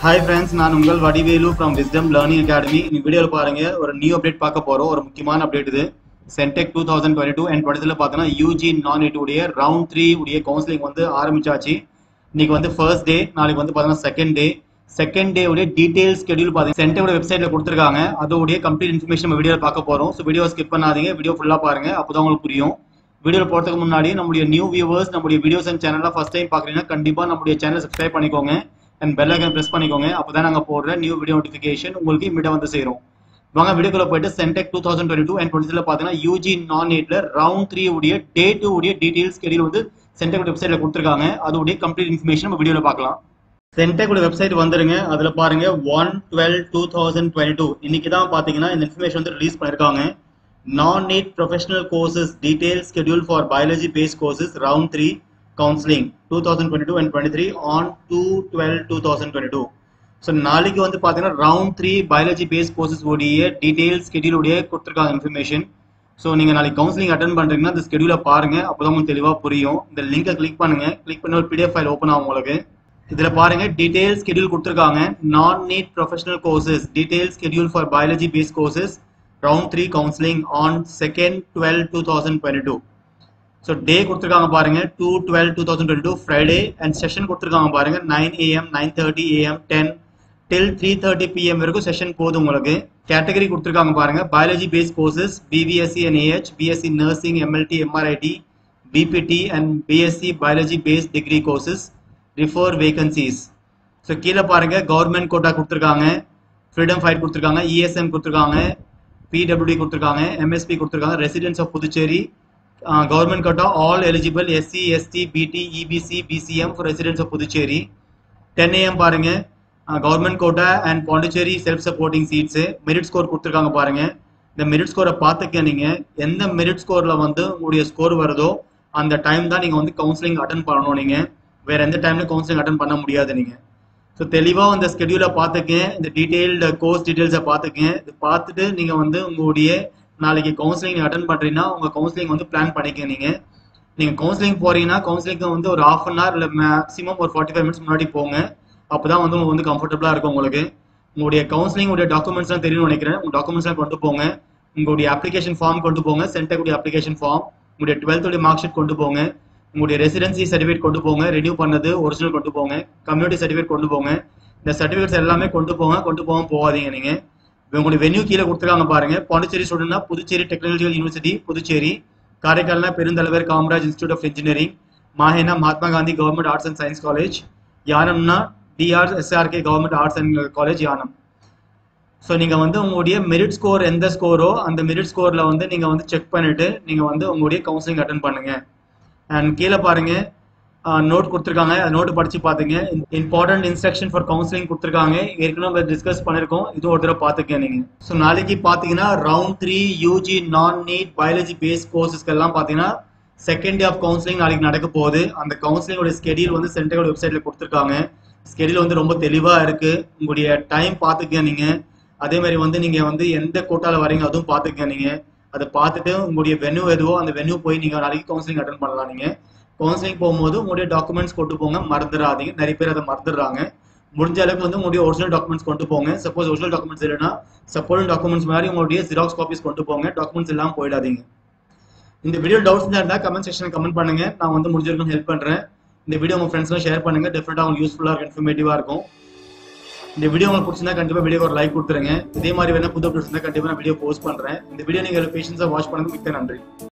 hi friends நான் உங்கள் Vadivelu from wisdom learning academy இந்த வீடியோவில் பாருங்க ஒரு நியூ அப்டேட் பார்க்க போறோம் ஒரு முக்கியமான அப்டேட் இது CENTAC two thousand twenty two and டுவெண்ட்டில பார்த்தோன்னா யூஜி நான் எயிட் உடைய ரவுண்ட் த்ரீ உடைய கவுன்சிலிங் வந்து ஆரம்பிச்சாச்சு இன்னைக்கு வந்து ஃபர்ஸ்ட் டே நாளைக்கு வந்து பார்த்தோன்னா செகண்ட் டே செகண்ட் டே உடைய டீடைல் ஸ்கெடியூல் பார்த்தீங்கன்னா சென்டரோட வெப்சைட்ல கொடுத்துருக்காங்க அதோடைய கம்ப்ளீட் இன்ஃபர்மேஷன் நம்ம வீடியோவில் பார்க்க போறோம் ஸோ வீடியோ ஸ்கிப் பண்ணாதீங்க வீடியோ ஃபுல்லாக பாருங்க அப்போதான் உங்களுக்கு புரியும் வீடியோவில் போகிறதுக்கு முன்னாடி நம்முடைய நியூ வியூவர்ஸ் நம்முடைய வீடியோஸ் அண்ட் சேனலில் ஃபர்ஸ்ட் டைம் பார்க்குறீங்கன்னா கண்டிப்பாக நம்முடைய சேனல் சப்ஸ்கிரைப் பண்ணிக்கோங்க அண்ட் பெல் ஐக்கன் ப்ரெஸ் பண்ணிக்கோங்க அப்பதான் நாங்க போடுற நியூ வீடியோ நோட்டிஃபிகேஷன் உங்களுக்கு இமிடியா வந்து சேரும் வாங்க வீடியோக்குள்ள போயிட்டு CENTAC two thousand twenty two and twenty பார்த்தீங்கன்னா யூஜி நான் எயிட்ல ரவுண்ட் த்ரீ உடைய டே டூ உடைய டீடைல்ஸ் ஸ்கெடியூல் வந்து சென்டெக் வெப்சைட்ல கொடுத்துருக்காங்க அதோடைய கம்ப்ளீட் இன்ஃபர்மேஷன் நம்ம வீடியோல பார்க்கலாம் சென்டெக் வெப்சைட் வந்துருங்க அதுல பாருங்க one twelve two thousand twenty two இன்னைக்கு தான் பாத்தீங்கன்னா இந்த இன்ஃபர்மேஷன் வந்து ரிலீஸ் பண்ணிருக்காங்க non NEET professional courses detail schedule for biology base courses round three counselling two thousand twenty two and twenty three on two twelve two thousand twenty two so நாளைக்கு வந்து பார்த்தீங்கன்னா round three biology base courses உடைய detail schedule உடைய கொடுத்துருக்காங்க information so நீங்கள் நாளைக்கு counselling attend பண்ணுறீங்கன்னா இந்த ஸ்கெடியூலை பாருங்க அப்போதான் உங்களுக்கு தெளிவாக புரியும் இந்த லிங்கை கிளிக் பண்ணுங்க கிளிக் பண்ணி ஒரு பிடிஎஃப் ஃபைல் ஓப்பன் ஆகும் உங்களுக்கு இதில் பாருங்க டீடைல் ஸ்கெடியூல் கொடுத்துருக்காங்க non NEET professional courses detail schedule for biology base courses round three counselling on second twelve two thousand twenty two so day கொடுத்துருக்காங்க பாருங்க two twelve two thousand twenty two Friday and session கொடுத்துருக்காங்க பாருங்க nine AM nine thirty AM ten till three thirty PM வரைக்கும் session போதும் உங்களுக்கு category கொடுத்துருக்காங்க பாருங்க biology base courses BPSC and AH BSc nursing MLT MRIT BPT and BSc biology base degree courses ரிஃபோர் vacancies so கீழே பாருங்க government quota கொடுத்துருக்காங்க freedom fight கொடுத்துருக்காங்க இஎஸ்எம் கொடுத்துருக்காங்க பிடபிள்யூடி கொடுத்துருக்காங்க எம்எஸ்பி கொடுத்துருக்காங்க residence of Puducherry government quota all eligible SC ST PT EBC BCM for residence of Puducherry ten AM பாருங்க government quota and Pondicherry self supporting seats merit score கொடுத்துருக்காங்க பாருங்க இந்த merit ஸ்கோரை பார்த்துக்க நீங்க எந்த மெரிட் ஸ்கோர்ல வந்து உங்களுடைய ஸ்கோர் வருதோ அந்த டைம் தான் நீங்க வந்து கவுன்சிலிங் அட்டன் பண்ணணும் நீங்க வேற எந்த டைம்ல கவுன்சிலிங் அட்டன் பண்ண முடியாது நீங்க ஸோ தெளிவாக இந்த ஸ்கெடியூலை பார்த்துக்கேன் இந்த டீட்டெயில்டு கோர்ஸ் டீட்டெயில்ஸை பார்த்துக்கேன் இது பார்த்துட்டு நீங்கள் வந்து உங்களுடைய நாளைக்கு கவுன்சிலிங் அட்டன் பண்ணுறீங்கன்னா உங்கள் கவுன்சிலிங் வந்து பிளான் பண்ணிக்க நீங்கள் நீங்கள் கவுன்சிலிங் போறீங்கன்னா கவுன்சிலிங்க்கு வந்து ஒரு ஆஃப் அன் ஹவர் இல்லை மேக்ஸிமம் ஒரு ஃபார்ட்டி ஃபைவ் மினிட்ஸ் முன்னாடி போங்க அப்போ தான் வந்து உங்களுக்கு வந்து கம்ஃபர்டபுளாக இருக்கும் உங்களுக்கு உங்களுடைய கவுன்சிலிங் உடைய டாக்குமெண்ட்ஸ்லாம் தெரியும்னு நினைக்கிறேன் உங்கள் டாக்குமெண்ட்ஸ்லாம் கொண்டு போங்க உங்களுடைய அப்ளிகேஷன் ஃபார்ம் கொண்டு போங்க சென்டருடைய அப்ளிகேஷன் ஃபார்ம் உங்களுடைய டுவெல்த்துடைய மார்க் ஷீட் கொண்டு போங்க உங்களுடைய ரெசிடென்சி சர்டிஃபிகேட் கொண்டு போங்க ரெனியூ பண்ணது ஒரிஜினல் கொண்டு போங்க கம்யூனிட்டி சர்டிஃபிகேட் கொண்டு போங்க இந்த சர்டிஃபிகேட்ஸ் எல்லாமே கொண்டு போங்க கொண்டு போக போகாதீங்க நீங்க உங்களுடைய வென்யூ கீழே கொடுத்துருக்காங்க பாருங்க பாண்டிச்சேரி ஸ்டூடெண்ட்னா புதுச்சேரி டெக்னாலஜிக்கல் யூனிவர்சிட்டி புதுச்சேரி காரைக்கால்னா Perunthalaivar Kamaraj institute of engineering மாஹேனா Mahatma Gandhi government arts and science college யானம்னா DR SRK government arts and college Yanam so நீங்கள் வந்து உங்களுடைய மெரிட் ஸ்கோர் எந்த ஸ்கோரோ அந்த மெரிட் ஸ்கோரில் வந்து நீங்கள் வந்து செக் பண்ணிட்டு நீங்கள் வந்து உங்களுடைய கவுன்சிலிங் அட்டன் பண்ணுங்க அண்ட் கீழே பாருங்க நோட் கொடுத்துருக்காங்க அந்த நோட்டு படிச்சு பாத்துங்க இம்பார்ட்டன்ட் இன்ஸ்ட்ரக்ஷன் ஃபார் கவுன்சிலிங் கொடுத்துருக்காங்க ஏற்கனவே நம்ம டிஸ்கஸ் பண்ணிருக்கோம் இது ஒரு தடவை பாத்துக்க நீங்க ஸோ நாளைக்கு பாத்தீங்கன்னா round three UG non NEET biology base கோர்சஸ்க்கு எல்லாம் பாத்தீங்கன்னா செகண்ட் டே ஆஃப் கவுன்சிலிங் நாளைக்கு நடக்க போகுது அந்த கவுன்சிலிங்கோட ஸ்கெடியூல் வந்து சென்டரோட வெப்சைட்ல கொடுத்துருக்காங்க ஸ்கெடியூல் வந்து ரொம்ப தெளிவா இருக்கு உங்களுடைய டைம் பாத்துக்க நீங்க அதே மாதிரி வந்து நீங்க வந்து எந்த கோட்டால வரீங்க அதுவும் பாத்துக்க நீங்க அதை பார்த்துட்டு உங்களுடைய வென்யூ எதுவோ அந்த வென்யூ போய் நீங்க நாளைக்கு கவுன்சிலிங் அட்டன் பண்ணலாம் நீங்க கவுன்சிலிங் போகும்போது உங்களுடைய டாக்குமெண்ட்ஸ் கொண்டு போங்க மறந்துடாதீங்க நிறைய பேர் அதை மறந்துடுறாங்க முடிஞ்ச அளவுக்கு வந்து உங்களுடைய ஒரிஜினல் டாக்குமெண்ட்ஸ் கொண்டு போங்க சப்போஸ் ஒரிஜினல் டாக்குமெண்ட்ஸ் இல்லைன்னா சப்போர்ட் டாக்குமெண்ட்ஸ் மாதிரி உங்களுடைய ஜெராக்ஸ் காப்பீஸ் கொண்டு போங்க டாக்குமெண்ட்ஸ் எல்லாம் போயிடாதீங்க இந்த வீடியோ டவுட்ஸ் இருந்தால் கமெண்ட் செக்ஷன் கமெண்ட் பண்ணுங்க நான் வந்து முடிஞ்ச வரைக்கும் ஹெல்ப் பண்றேன் இந்த வீடியோ உங்க ஃப்ரெண்ட்ஸ்லாம் ஷேர் பண்ணுங்க டெஃபினட்டா உங்களுக்கு யூஸ்ஃபுல்லா இருக்கும் இன்ஃபர்மேட்டிவா இருக்கும் இந்த வீடியோ உங்களுக்கு பிடிச்சிருந்தா கண்டிப்பா வீடியோ ஒரு லைக் கொடுத்துருங்க இதே மாதிரி வேணா புது அப்டேட்ஸ் இருந்தா கண்டிப்பா நான் வீடியோ போஸ்ட் பண்றேன் இந்த வீடியோ நீங்க பேஷன்ஸா வாட்ச் பண்ணுங்க மிக்க நன்றி